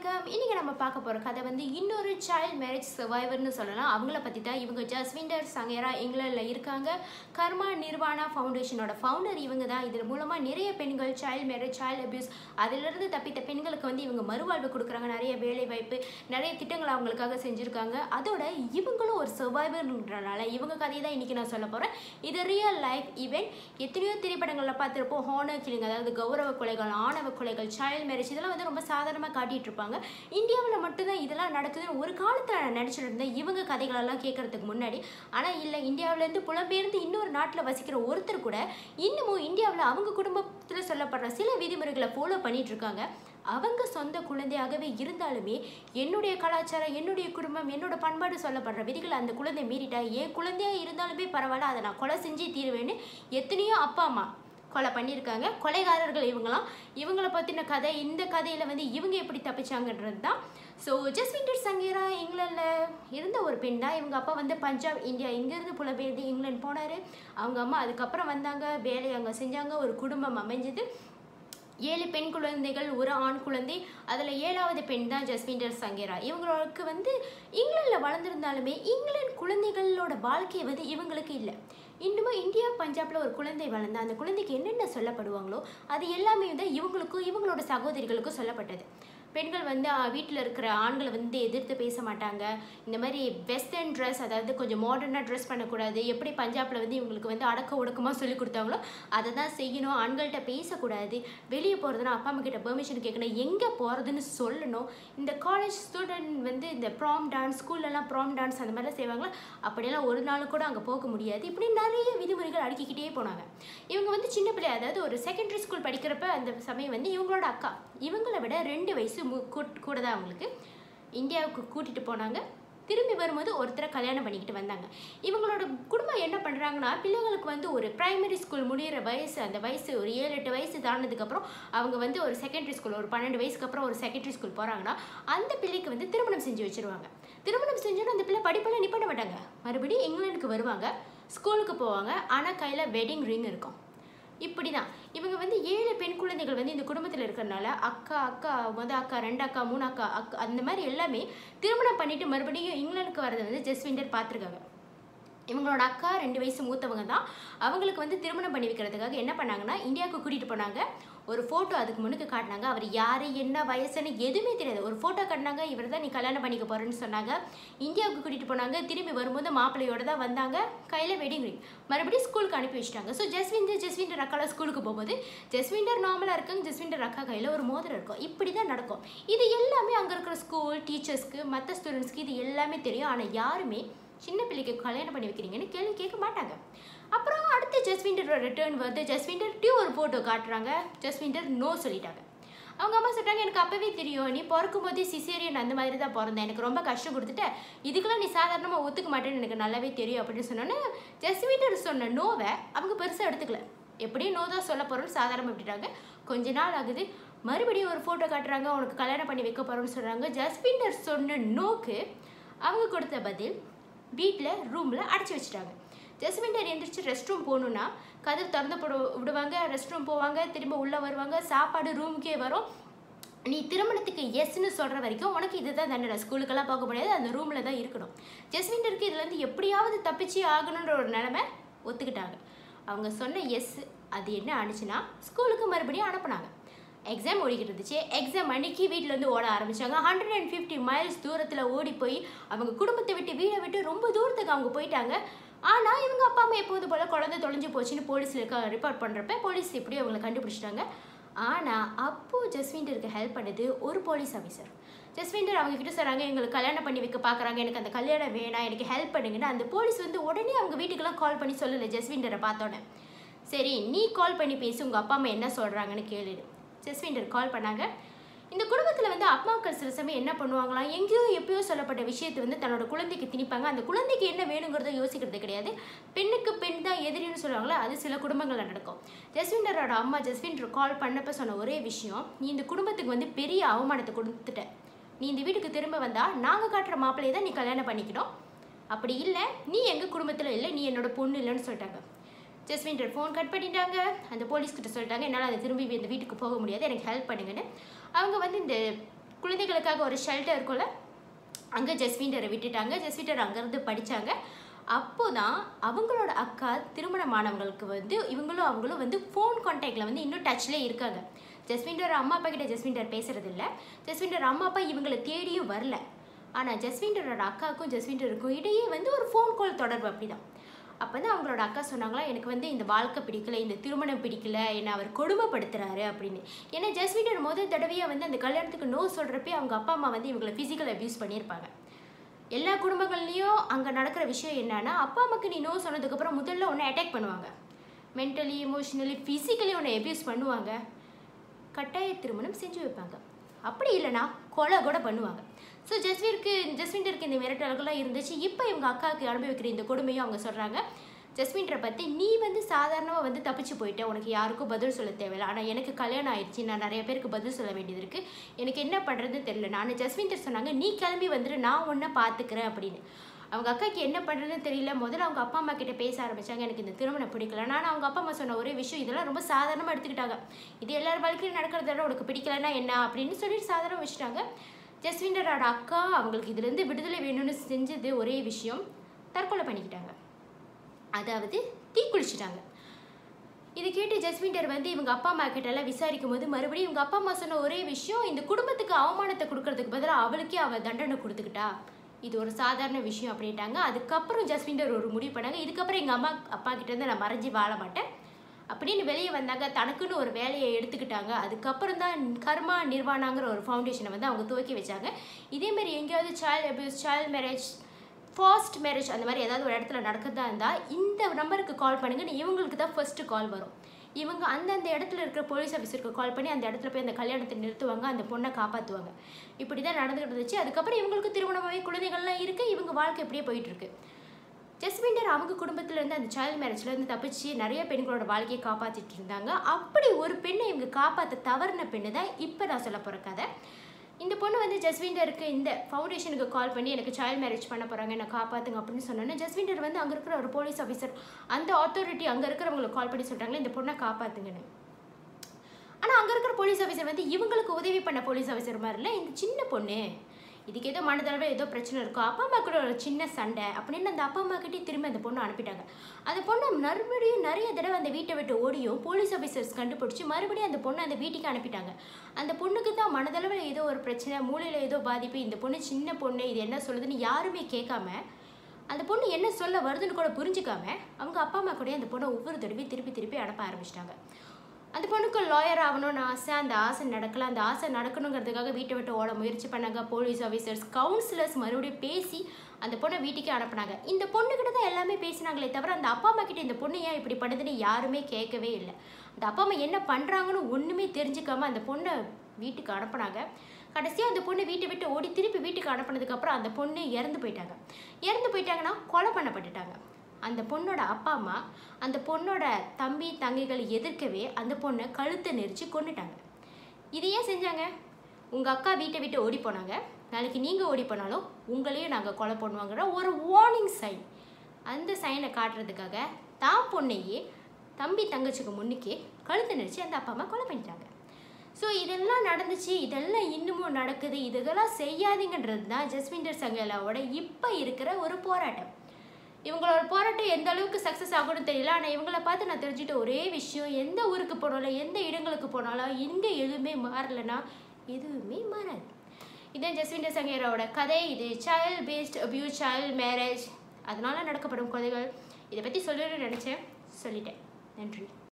வணக்கம் இன்னைக்கு நம்ம பார்க்க போகிற கதை வந்து இன்னொரு சைல்ட் மேரேஜ் சர்வைவர்னு சொல்லலாம் அவங்கள பற்றி தான் இவங்க ஜஸ்விண்டர் சங்கேரா இங்கிலாண்டில் இருக்காங்க கர்மா நிர்வாணா ஃபவுண்டேஷனோட ஃபவுண்டர் இவங்க தான் இதன் மூலமாக நிறைய பெண்கள் சைல்ட் மேரேஜ் சைல்ட் அபியூஸ் அதிலிருந்து தப்பித்த பெண்களுக்கு வந்து இவங்க மறுவாழ்வு கொடுக்குறாங்க நிறைய வேலை வாய்ப்பு நிறைய திட்டங்கள் அவங்களுக்காக செஞ்சுருக்காங்க அதோட இவங்களும் ஒரு சர்வைவர்ன்றனால இவங்க கதையை தான் இன்றைக்கி நான் சொல்ல போகிறேன் இது ரியல் லைஃப் ஈவெண்ட் எத்தனையோ திரைப்படங்களில் பார்த்துருப்போம் ஹானர் கிளிங் அதாவது கௌரவ கொலைகள் ஆணவ கொலைகள் சைல்ட் மேரேஜ் இதெல்லாம் வந்து ரொம்ப சாதாரணமாக காட்டிட்டு இருப்பாங்க இந்தியாவில் மட்டும்தான் இதெல்லாம் நடக்குதுன்னு ஒரு காலத்தில் நான் நினச்சிட்டு இருந்தேன் இவங்க கதைகளெல்லாம் கேட்கறதுக்கு முன்னாடி ஆனால் இல்லை இந்தியாவிலேருந்து புலம்பெயர்ந்து இன்னொரு நாட்டில் வசிக்கிற ஒருத்தர் கூட இன்னமும் இந்தியாவில் அவங்க குடும்பத்தில் சொல்லப்படுற சில விதிமுறைகளை ஃபாலோ பண்ணிட்டு இருக்காங்க அவங்க சொந்த குழந்தையாகவே இருந்தாலுமே என்னுடைய கலாச்சாரம் என்னுடைய குடும்பம் என்னோட பண்பாடு சொல்லப்படுற விதிகளை அந்த குழந்தை மீறிட்டா என் குழந்தையா இருந்தாலுமே பரவாயில்ல அதை நான் கொலை செஞ்சு தீருவேன்னு எத்தனையோ அப்பா அம்மா கொலை பண்ணியிருக்காங்க கொலைகாரர்கள் இவங்களாம் இவங்களை பற்றின கதை இந்த கதையில் வந்து இவங்க எப்படி தப்பிச்சாங்கன்றது தான் ஸோ ஜஸ்விண்டர் சங்கீரா இங்கிலாண்டில் இருந்த ஒரு பெண் தான் இவங்க அப்பா வந்து பஞ்சாப் இந்தியா இங்கேருந்து புலம்பெயர்ந்து இங்கிலாந்து போனார் அவங்க அம்மா அதுக்கப்புறம் வந்தாங்க வேலை அங்கே செஞ்சாங்க ஒரு குடும்பம் அமைஞ்சது ஏழு பெண் குழந்தைகள் ஒரு ஆண் குழந்தை அதில் ஏழாவது பெண் தான் ஜஸ்விண்டர் சங்கேரா இவங்களுக்கு வந்து இங்கிலாண்டில் வளர்ந்துருந்தாலுமே இங்கிலாந்து குழந்தைகளோட வாழ்க்கை வந்து இவங்களுக்கு இல்லை இன்னமும் இந்தியா பஞ்சாப்ல ஒரு குழந்தை வளர்ந்தா அந்த குழந்தைக்கு என்னென்ன சொல்லப்படுவாங்களோ அது எல்லாமே வந்து இவங்களுக்கும் இவங்களோட சகோதரிகளுக்கும் சொல்லப்பட்டது பெண்கள் வந்து வீட்டில் இருக்கிற ஆண்களை வந்து எதிர்த்து பேச மாட்டாங்க இந்த மாதிரி வெஸ்டர்ன் ட்ரெஸ் அதாவது கொஞ்சம் மாடர்னாக ட்ரெஸ் பண்ணக்கூடாது எப்படி பஞ்சாபில் வந்து இவங்களுக்கு வந்து அடக்க ஒடுக்கமாக சொல்லி கொடுத்தாங்களோ அதை தான் செய்யணும் ஆண்கள்கிட்ட பேசக்கூடாது வெளியே போகிறதுனா அப்பா அம்மா கிட்ட பெர்மிஷன் கேட்கணும் எங்கே போகிறதுன்னு சொல்லணும் இந்த காலேஜ் ஸ்டூடெண்ட் வந்து இந்த ப்ராம் டான்ஸ் ஸ்கூல்லலாம் ப்ராம் டான்ஸ் அந்த மாதிரிலாம் செய்வாங்களா அப்படியெல்லாம் ஒரு நாள் கூட அங்கே போக முடியாது இப்படி நிறைய விதிமுறைகள் அடுக்கிக்கிட்டே போனாங்க இவங்க வந்து சின்ன பிள்ளை அதாவது ஒரு செகண்டரி ஸ்கூல் படிக்கிறப்ப அந்த சமயம் வந்து இவங்களோட அக்கா இவங்களை விட ரெண்டு வயசு மு கூட்- கூட தான் அவங்களுக்கு இந்தியாவுக்கு கூட்டிகிட்டு போனாங்க திரும்பி வரும்போது ஒருத்தரை கல்யாணம் பண்ணிக்கிட்டு வந்தாங்க இவங்களோட குடும்பம் என்ன பண்ணுறாங்கன்னா பிள்ளைங்களுக்கு வந்து ஒரு பிரைமரி ஸ்கூல் முடியிற வயசு அந்த வயசு ஒரு ஏழு எட்டு வயசு தாண்டினதுக்கப்புறம் அவங்க வந்து ஒரு செகண்டரி ஸ்கூல் ஒரு பன்னெண்டு வயசுக்கு அப்புறம் ஒரு செகண்டரி ஸ்கூல் போகிறாங்கன்னா அந்த பிள்ளைக்கு வந்து திருமணம் செஞ்சு வச்சிருவாங்க திருமணம் செஞ்சோன்னா அந்த பிள்ளை படிப்பெல்லாம் நிப்பாட்ட மாட்டாங்க மறுபடியும் இங்கிலாந்துக்கு வருவாங்க ஸ்கூலுக்கு போவாங்க ஆனால் கையில் வெட்டிங் ரிங் இருக்கும் இப்படி தான் இவங்க வந்து ஏழு பெண் குழந்தைகள் வந்து இந்த குடும்பத்தில் இருக்கிறனால அக்கா அக்கா முத அக்கா ரெண்டு அக்கா மூணு அக்கா அக்கா அந்த மாதிரி எல்லாமே திருமணம் பண்ணிட்டு மறுபடியும் இங்கிலாந்துக்கு வரதை வந்து ஜஸ்விண்டர் பார்த்துருக்காங்க இவங்களோட அக்கா ரெண்டு வயசு மூத்தவங்க தான் அவங்களுக்கு வந்து திருமணம் பண்ணி வைக்கிறதுக்காக என்ன பண்ணாங்கன்னா இந்தியாவுக்கு கூட்டிகிட்டு போனாங்க ஒரு ஃபோட்டோ அதுக்கு முன்னுக்கு காட்டினாங்க அவர் யார் என்ன வயசுன்னு எதுவுமே தெரியாது ஒரு ஃபோட்டோ காட்டினாங்க இவர் தான் நீ கல்யாணம் பண்ணிக்க போகிறேன்னு சொன்னாங்க இந்தியாவுக்கு கூட்டிகிட்டு போனாங்க திரும்பி வரும்போது மாப்பிள்ளையோட தான் வந்தாங்க கையில் வெட்டிங் ரிங் மறுபடியும் ஸ்கூலுக்கு அனுப்பி வச்சிட்டாங்க ஸோ ஜஸ்விந்தர் ஜஸ்விண்டர் அக்காலாம் ஸ்கூலுக்கு போகும்போது ஜஸ்விண்டர் நார்மலாக இருக்காங்க ஜஸ்விண்டர் அக்கா கையில் ஒரு மோதிரம் இருக்கும் இப்படி தான் நடக்கும் இது எல்லாமே அங்கே இருக்கிற ஸ்கூல் டீச்சர்ஸ்க்கு மற்ற ஸ்டூடெண்ட்ஸ்க்கு இது எல்லாமே தெரியும் ஆனால் யாருமே சின்ன பிள்ளைக்கு கல்யாணம் பண்ணி வைக்கிறீங்கன்னு கேள்வி கேட்க மாட்டாங்க அப்புறம் அடுத்து ஜஸ்விண்டரோட ரிட்டர்ன் வருது ஜஸ்விண்டர் டியூ ஒரு ஃபோட்டோ காட்டுறாங்க ஜஸ்விண்டர் நோ சொல்லிட்டாங்க அவங்க அம்மா சொல்லிட்டாங்க எனக்கு அப்பவே தெரியும் நீ பிறக்கும் போதே சிசேரியன் அந்த மாதிரி தான் பிறந்தேன் எனக்கு ரொம்ப கஷ்டம் கொடுத்துட்ட இதுக்கெல்லாம் நீ சாதாரணமாக ஒத்துக்க மாட்டேன்னு எனக்கு நல்லாவே தெரியும் அப்படின்னு சொன்னோன்னே ஜஸ்விண்டர் சொன்ன நோவை அவங்க பெருசாக எடுத்துக்கல எப்படியும் நோ தான் சொல்ல போகிறோம்னு சாதாரணமாக விட்டுட்டாங்க கொஞ்ச நாள் ஆகுது மறுபடியும் ஒரு ஃபோட்டோ காட்டுறாங்க உனக்கு கல்யாணம் பண்ணி வைக்க போகிறோம்னு சொல்கிறாங்க ஜஸ்விண்டர் சொன்ன நோக்கு அவங்க கொடுத்த பதில் வீட்டில் ரூமில் அடைச்சி வச்சுட்டாங்க ஜஸ்மிண்டர் எந்திரிச்சு ரெஸ்ட் ரூம் போகணுன்னா கதவு திறந்து போட விடுவாங்க ரெஸ்ட் ரூம் போவாங்க திரும்ப உள்ளே வருவாங்க சாப்பாடு ரூமுக்கே வரும் நீ திருமணத்துக்கு எஸ்ன்னு சொல்கிற வரைக்கும் உனக்கு இதுதான் தண்டனை ஸ்கூலுக்கெல்லாம் போக முடியாது அந்த ரூமில் தான் இருக்கணும் ஜஸ்விண்டருக்கு இதுலேருந்து எப்படியாவது தப்பிச்சு ஆகணுன்ற ஒரு நிலமை ஒத்துக்கிட்டாங்க அவங்க சொன்ன எஸ் அது என்ன ஆனிச்சுன்னா ஸ்கூலுக்கு மறுபடியும் அனுப்புனாங்க எக்ஸாம் ஓடிக்கிட்டு இருந்துச்சு எக்ஸாம் அன்னைக்கு வீட்டிலேருந்து ஓட ஆரம்பிச்சாங்க ஹண்ட்ரட் அண்ட் ஃபிஃப்டி மைல்ஸ் தூரத்தில் ஓடி போய் அவங்க குடும்பத்தை விட்டு வீடை விட்டு ரொம்ப தூரத்துக்கு அவங்க போயிட்டாங்க ஆனால் இவங்க அப்பா அம்மா எப்போது போல் குழந்தை தொலைஞ்சு போச்சுன்னு போலீஸில் இருக்க ரிப்போர்ட் பண்ணுறப்ப போலீஸ் எப்படியும் அவங்களை கண்டுபிடிச்சிட்டாங்க ஆனால் அப்போது ஜஸ்விண்டருக்கு ஹெல்ப் பண்ணது ஒரு போலீஸ் ஆஃபீஸர் ஜஸ்விண்டர் அவங்க கிட்ட சொல்கிறாங்க எங்களுக்கு கல்யாணம் பண்ணி வைக்க பார்க்குறாங்க எனக்கு அந்த கல்யாணம் வேணாம் எனக்கு ஹெல்ப் பண்ணுங்கன்னு அந்த போலீஸ் வந்து உடனே அவங்க வீட்டுக்கெல்லாம் கால் பண்ணி சொல்லலை ஜஸ்விண்டரை பார்த்தோன்னே சரி நீ கால் பண்ணி பேசி உங்கள் அப்பா அம்மா என்ன சொல்கிறாங்கன்னு கேளுடு ஜஸ்விண்டர் கால் பண்ணாங்க இந்த குடும்பத்தில் வந்து அப்பாக்கள் சில சமயம் என்ன பண்ணுவாங்களாம் எங்கேயோ எப்பயோ சொல்லப்பட்ட விஷயத்தை வந்து தன்னோட குழந்தைக்கு திணிப்பாங்க அந்த குழந்தைக்கு என்ன வேணுங்கிறத யோசிக்கிறது கிடையாது பெண்ணுக்கு பெண் தான் எதிரின்னு சொல்லுவாங்களோ அது சில குடும்பங்களில் நடக்கும் ஜஸ்விண்டரோட அம்மா ஜஸ்விண்டர் கால் பண்ணப்ப சொன்ன ஒரே விஷயம் நீ இந்த குடும்பத்துக்கு வந்து பெரிய அவமானத்தை கொடுத்துட்ட நீ இந்த வீட்டுக்கு திரும்ப வந்தா நாங்கள் காட்டுற மாப்பிள்ளையை தான் நீ கல்யாணம் பண்ணிக்கணும் அப்படி இல்லை நீ எங்கள் குடும்பத்தில் இல்லை நீ என்னோட பொண்ணு இல்லைன்னு சொல்லிட்டாங்க ஜஸ்விண்டர் ஃபோன் கட் பண்ணிட்டாங்க அந்த போலீஸ்கிட்ட சொல்லிட்டாங்க என்னால் அதை திரும்பி இந்த வீட்டுக்கு போக முடியாது எனக்கு ஹெல்ப் பண்ணுங்கன்னு அவங்க வந்து இந்த குழந்தைகளுக்காக ஒரு ஷெல்டர் இருக்கும்ல அங்கே ஜஸ்வீண்டரை விட்டுட்டாங்க ஜஸ்வீண்டர் அங்கேருந்து படித்தாங்க அப்போ தான் அவங்களோட அக்கா திருமணமானவங்களுக்கு வந்து இவங்களும் அவங்களும் வந்து ஃபோன் கான்டாக்டில் வந்து இன்னும் டச்சில் இருக்காங்க ஜஸ்வீண்டர் அம்மா அப்பா கிட்ட ஜஸ்வீண்டர் பேசுறது இல்ல ஜஸ்வீண்டர் அம்மா அப்பா இவங்களை தேடியும் வரல ஆனால் ஜஸ்வீண்டரோட அக்காவுக்கும் ஜஸ்வீண்டருக்கும் இடையே வந்து ஒரு ஃபோன் கால் தொடர்பு அப்படிதான் அப்போ தான் அவங்களோட அக்கா சொன்னாங்களா எனக்கு வந்து இந்த வாழ்க்கை பிடிக்கல இந்த திருமணம் பிடிக்கல என்னை அவர் கொடுமைப்படுத்துறாரு அப்படின்னு ஏன்னா ஜஸ்வீண்டர் முதல் தடவையாக வந்து அந்த கல்யாணத்துக்கு நோ சொல்கிறப்பே அவங்க அப்பா அம்மா வந்து இவங்களை ஃபிசிக்கல் அபியூஸ் பண்ணியிருப்பாங்க எல்லா குடும்பங்கள்லேயும் அங்கே நடக்கிற விஷயம் என்னன்னா அப்பா அம்மாக்கு நீ நோ சொன்னதுக்கப்புறம் முதல்ல உன்னை அட்டாக் பண்ணுவாங்க மென்டலி எமோஷ்னலி ஃபிசிக்கலி உன்னை அபியூஸ் பண்ணுவாங்க கட்டாய திருமணம் செஞ்சு வைப்பாங்க அப்படி இல்லைன்னா கொலை கூட பண்ணுவாங்க ஸோ ஜஸ்வீருக்கு ஜஸ்விண்டருக்கு இந்த மிரட்டல்கள்லாம் இருந்துச்சு இப்போ இவங்க அக்காவுக்கு அனுபவிக்கிற இந்த கொடுமையும் அவங்க சொல்கிறாங்க ஜஸ்வின்டரை பற்றி நீ வந்து சாதாரணமாக வந்து தப்பிச்சு போயிட்ட உனக்கு யாருக்கும் பதில் சொல்ல தேவையில்ல ஆனால் எனக்கு கல்யாணம் ஆயிடுச்சு நான் நிறைய பேருக்கு பதில் சொல்ல வேண்டியது இருக்குது எனக்கு என்ன பண்ணுறதுன்னு தெரியல நான் ஜஸ்வின்டர் சொன்னாங்க நீ கிளம்பி வந்துட்டு நான் உன்னை பார்த்துக்கிறேன் அப்படின்னு அவங்க அக்காக்கு என்ன பண்ணுறதுன்னு தெரியல முதல்ல அவங்க அப்பா அம்மா கிட்ட பேச ஆரம்பிச்சாங்க எனக்கு இந்த திருமணம் பிடிக்கல நான் அவங்க அப்பா அம்மா சொன்ன ஒரே விஷயம் இதெல்லாம் ரொம்ப சாதாரணமாக எடுத்துக்கிட்டாங்க இது எல்லார் வாழ்க்கையும் நடக்கிறத உனக்கு பிடிக்கலன்னா என்ன அப்படின்னு சொல்லிட்டு சாதாரண வச்சுட்டாங்க ஜஸ்விண்டரோட அக்கா அவங்களுக்கு இதுலேருந்து விடுதலை வேணும்னு செஞ்சது ஒரே விஷயம் தற்கொலை பண்ணிக்கிட்டாங்க அதாவது தீ குளிச்சிட்டாங்க இது கேட்டு ஜஸ்விண்டர் வந்து இவங்க அப்பா அம்மா கிட்ட எல்லாம் விசாரிக்கும் போது மறுபடியும் இவங்க அப்பா அம்மா சொன்ன ஒரே விஷயம் இந்த குடும்பத்துக்கு அவமானத்தை கொடுக்கறதுக்கு பதிலாக அவளுக்கே அவ தண்டனை கொடுத்துக்கிட்டா இது ஒரு சாதாரண விஷயம் அப்படின்ட்டாங்க அதுக்கப்புறம் ஜஸ்விண்டர் ஒரு முடிவு பண்ணாங்க இதுக்கப்புறம் எங்கள் அம்மா அப்பா கிட்ட இருந்து நான் மறைஞ்சு வாழ மாட்டேன் அப்படின்னு வெளியே வந்தாங்க தனக்குன்னு ஒரு வேலையை எடுத்துக்கிட்டாங்க அதுக்கப்புறம் தான் கர்மா நிர்வாணாங்கிற ஒரு ஃபவுண்டேஷனை வந்து அவங்க துவக்கி வச்சாங்க இதேமாரி எங்கேயாவது child abuse child marriage forced marriage அந்த மாதிரி ஏதாவது ஒரு இடத்துல நடக்கிறதா இருந்தால் இந்த நம்பருக்கு கால் பண்ணுங்கன்னு இவங்களுக்கு தான் ஃபர்ஸ்ட் கால் வரும் இவங்க அந்தந்த இடத்துல இருக்கிற போலீஸ் ஆஃபீஸருக்கு கால் பண்ணி அந்த இடத்துல போய் அந்த கல்யாணத்தை நிறுத்துவாங்க அந்த பொண்ணை காப்பாற்றுவாங்க இப்படி தான் நடந்துகிட்டு இருந்துச்சு அதுக்கப்புறம் இவங்களுக்கு திருமணமாகவே குழந்தைகள்லாம் இருக்குது இவங்க வாழ்க்கை இப்படியே போயிட்டு இருக்கு ஜஸ்விண்டர் அவங்க குடும்பத்திலேருந்து அந்த சைல்டு மேரேஜ்லேருந்து தப்பிச்சு நிறைய பெண்களோட வாழ்க்கையை காப்பாற்றிட்டு இருந்தாங்க அப்படி ஒரு பெண்ணை இவங்க காப்பாற்ற தவறின பெண்ணு தான் இப்போ நான் சொல்ல போகிற கதை இந்த பொண்ணு வந்து ஜஸ்விண்டருக்கு இந்த ஃபவுண்டேஷனுக்கு கால் பண்ணி எனக்கு சைல்டு மேரேஜ் பண்ண போகிறாங்க என்னை காப்பாற்றுங்க அப்படின்னு சொன்னோன்னே ஜஸ்விண்டர் வந்து அங்கே இருக்கிற ஒரு போலீஸ் ஆஃபீஸர் அந்த அத்தாரிட்டி அங்கே இருக்கிறவங்களுக்கு கால் பண்ணி சொல்கிறாங்களே இந்த பொண்ணை காப்பாற்றுங்கன்னு ஆனால் அங்கே இருக்கிற போலீஸ் ஆஃபீஸர் வந்து இவங்களுக்கு உதவி பண்ண போலீஸ் ஆஃபீஸர் மாதிரி இல்லை இந்த சின்ன பொண்ணு இதுக்கு ஏதோ மனதளவில் ஏதோ பிரச்சனை இருக்கும் அப்பா அம்மா கூட ஒரு சின்ன சண்டை அப்படின்னு அந்த அப்பா அம்மா கிட்டே திரும்பி அந்த பொண்ணை அனுப்பிட்டாங்க அந்த பொண்ணு மறுபடியும் நிறைய தடவை அந்த வீட்டை விட்டு ஓடியும் போலீஸ் ஆஃபீஸர்ஸ் கண்டுபிடிச்சி மறுபடியும் அந்த பொண்ணை அந்த வீட்டுக்கு அனுப்பிட்டாங்க அந்த பொண்ணுக்கு தான் மனதளவில் ஏதோ ஒரு பிரச்சனை மூளையில் ஏதோ பாதிப்பு இந்த பொண்ணு சின்ன பொண்ணு இது என்ன சொல்லுதுன்னு யாருமே கேட்காம அந்த பொண்ணு என்ன சொல்ல வருதுன்னு கூட புரிஞ்சுக்காம அவங்க அப்பா அம்மா கூட அந்த பொண்ணை ஒவ்வொரு தடவையும் திருப்பி திருப்பி அனுப்ப ஆரம்பிச்சிட்டாங்க அந்த பொண்ணுக்கு லாயர் ஆகணும்னு ஆசை அந்த ஆசை நடக்கல அந்த ஆசை நடக்கணுங்கிறதுக்காக வீட்டை விட்டு ஓட முயற்சி பண்ணாங்க போலீஸ் ஆஃபீஸர்ஸ் கவுன்சிலர்ஸ் மறுபடியும் பேசி அந்த பொண்ணை வீட்டுக்கே அனுப்புனாங்க இந்த பொண்ணுக்கிட்ட தான் எல்லாமே பேசினாங்களே தவிர அந்த அப்பா அம்மா கிட்ட இந்த பொண்ணு ஏன் இப்படி பண்ணுதுன்னு யாருமே கேட்கவே இல்லை அந்த அப்பா அம்மா என்ன பண்ணுறாங்கன்னு ஒன்றுமே தெரிஞ்சுக்காம அந்த பொண்ணை வீட்டுக்கு அனுப்புனாங்க கடைசியாக அந்த பொண்ணு வீட்டை விட்டு ஓடி திருப்பி வீட்டுக்கு அனுப்புனதுக்கப்புறம் அந்த பொண்ணு இறந்து போயிட்டாங்க இறந்து போயிட்டாங்கன்னா கொலை பண்ணப்பட்டுட்டாங்க அந்த பொண்ணோட அப்பா அம்மா அந்த பொண்ணோட தம்பி தங்கைகள் எதிர்க்கவே அந்த பொண்ணை கழுத்தை நெரிச்சு கொண்டுட்டாங்க இது ஏன் செஞ்சாங்க உங்கள் அக்கா வீட்டை விட்டு ஓடி போனாங்க நாளைக்கு நீங்கள் ஓடி போனாலும் உங்களையும் நாங்கள் கொலை பண்ணுவாங்கிற ஒரு வார்னிங் சைன் அந்த சைனை காட்டுறதுக்காக தான் பொண்ணையே தம்பி தங்கச்சிக்கு முன்னுக்கே கழுத்தை நெரிச்சு அந்த அப்பா அம்மா கொலை பண்ணிட்டாங்க ஸோ இதெல்லாம் நடந்துச்சு இதெல்லாம் இன்னமும் நடக்குது இதெல்லாம் செய்யாதீங்கன்றது தான் ஜஸ்விண்டர் சங்கலாவோட இப்போ இருக்கிற ஒரு போராட்டம் இவங்களோட போராட்டம் எந்த அளவுக்கு சக்ஸஸ் ஆகும்னு தெரியல ஆனால் இவங்கள பார்த்து நான் தெரிஞ்சுட்ட ஒரே விஷயம் எந்த ஊருக்கு போனாலும் எந்த இடங்களுக்கு போனாலும் எங்கே எதுவுமே மாறலைன்னா எதுவுமே மாறாது இதான் ஜஸ்விண்டர் சங்கேராவோட கதை இது child based abuse child marriage அதனால நடக்கப்படும் கொலைகள் இதை பற்றி சொல்லணும்னு நினச்சேன் சொல்லிட்டேன் நன்றி